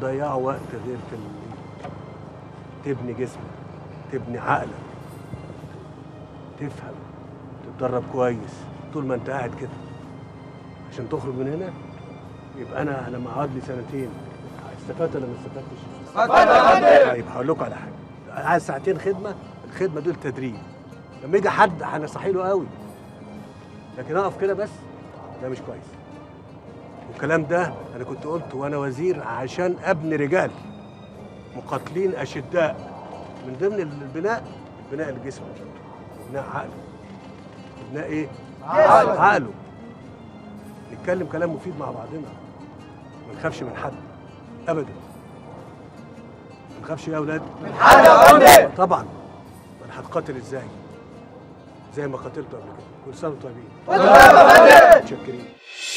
تضيعوا وقت غير في ال- تبني جسمك تبني عقلك تفهم تتدرب كويس طول ما انت قاعد كده عشان تخرج من هنا يبقى انا لما اقعد لي سنتين استفدت ولا ما استفدتش؟ طيب هقول لكم على حاجه عايز ساعتين خدمه الخدمه دول تدريب لما يجي حد هنصحي له قوي لكن اقف كده بس ده مش كويس والكلام ده انا كنت قلته وانا وزير عشان ابني رجال مقاتلين اشداء من ضمن البناء بناء الجسم بناء عقله بناء ايه؟ عقله عقله نتكلم كلام مفيد مع بعضنا ما نخافش من حد ابدا ما نخافش يا اولاد من حد يا طبعا ما انا هتقاتل ازاي زي ما قاتلته قبل كده كل سنه وانتم طيبين متشكرين